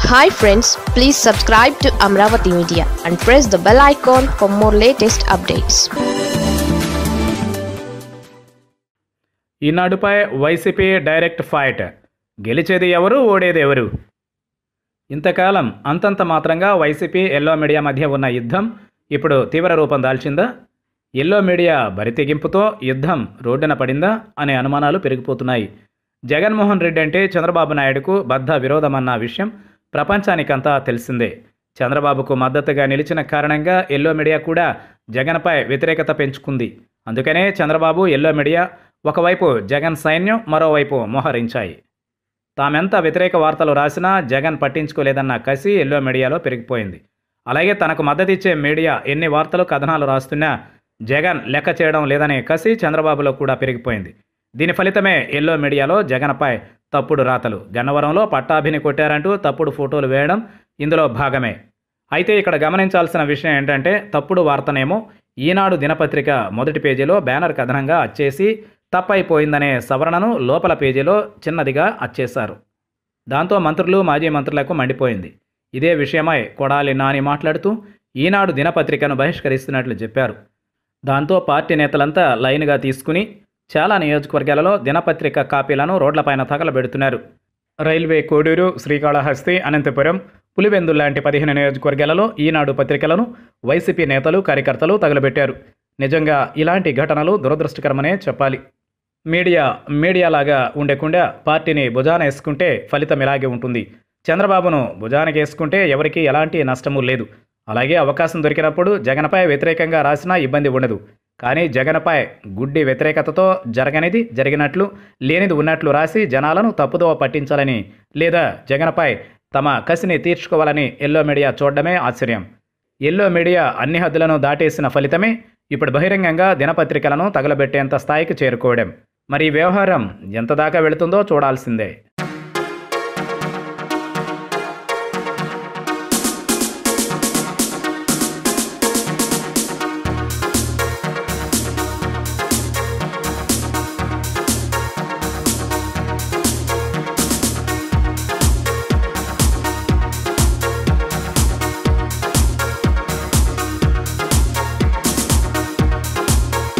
hi friends please subscribe to Amaravati media and press the bell icon for more latest updates ఈనాడుపై YCP direct fight గెలిచేది ఎవరు ఓడేది ఎవరు ఇంతకాలం అంతంత మాత్రంగా వైసీపీ ఎల్లో మీడియా మధ్య ఉన్న యుద్ధం ఇప్పుడు తీవ్ర రూపం దాల్చిందా ఎల్లో మీడియా బరితెగింపుతో యుద్ధం రోడ్డున పడిందా అనే అనుమానాలు పెరిగిపోతున్నాయి జగన్మోహన్ రెడ్డి అంటే చంద్రబాబు నాయుడుకు బద్ధ విరోధమన్న విషయం ప్రపంచానికంతా తెలిసిందే చంద్రబాబుకు మద్దతుగా నిలిచిన కారణంగా ఎల్లో మీడియా కూడా జగన్పై వ్యతిరేకత పెంచుకుంది అందుకనే చంద్రబాబు ఎల్లో మీడియా ఒకవైపు జగన్ సైన్యం మరోవైపు మోహరించాయి తామెంత వ్యతిరేక వార్తలు రాసినా జగన్ పట్టించుకోలేదన్న కసి ఎల్లో మీడియాలో పెరిగిపోయింది అలాగే తనకు మద్దతిచ్చే మీడియా ఎన్ని వార్తలు కథనాలు రాస్తున్నా జగన్ లెక్క చేయడం లేదనే కసి చంద్రబాబులో కూడా పెరిగిపోయింది దీని ఫలితమే ఎల్లో మీడియాలో జగన్పై తప్పుడు రాతలు గన్నవరంలో పట్టాభిని కొట్టారంటూ తప్పుడు ఫోటోలు వేయడం ఇందులో భాగమే అయితే ఇక్కడ గమనించాల్సిన విషయం ఏంటంటే తప్పుడు వార్తనేమో ఈనాడు దినపత్రిక మొదటి పేజీలో బ్యానర్ కథనంగా అచ్చేసి తప్పైపోయిందనే సవరణను లోపల పేజీలో చిన్నదిగా అచ్చేశారు దాంతో మంత్రులు మాజీ మంత్రులకు మండిపోయింది ఇదే విషయమై కొడాలి నాని మాట్లాడుతూ ఈనాడు దినపత్రికను బహిష్కరిస్తున్నట్లు చెప్పారు దాంతో పార్టీ నేతలంతా లైన్గా తీసుకుని చాలా నియోజకవర్గాలలో దినపత్రిక కాపీలను రోడ్లపైన తగలబెడుతున్నారు రైల్వే కోడూరు శ్రీకాళహస్తి అనంతపురం పులివెందు లాంటి పదిహేను నియోజకవర్గాలలో ఈనాడు పత్రికలను వైసీపీ నేతలు కార్యకర్తలు తగలబెట్టారు నిజంగా ఇలాంటి ఘటనలు దురదృష్టకరమనే చెప్పాలి మీడియా మీడియాలాగా ఉండకుండా పార్టీని భుజాన వేసుకుంటే ఫలితం ఇలాగే ఉంటుంది చంద్రబాబును భుజానికి వేసుకుంటే ఎవరికీ ఎలాంటి నష్టము లేదు అలాగే అవకాశం దొరికినప్పుడు జగన్పై వ్యతిరేకంగా రాసినా ఇబ్బంది ఉండదు కానీ జగన్పై గుడ్డి వ్యతిరేకతతో జరగనిది జరిగినట్లు లేనిది ఉన్నట్లు రాసి జనాలను తప్పుదోవ పట్టించాలని లేదా జగన్పై తమ కసిని తీర్చుకోవాలని ఎల్లో మీడియా చూడడమే ఆశ్చర్యం ఎల్లో మీడియా అన్ని హద్దులను దాటేసిన ఫలితమే ఇప్పుడు బహిరంగంగా దినపత్రికలను తగలబెట్టేంత స్థాయికి చేరుకోవడం మరి ఈ వ్యవహారం ఎంత దాకా వెళుతుందో చూడాల్సిందే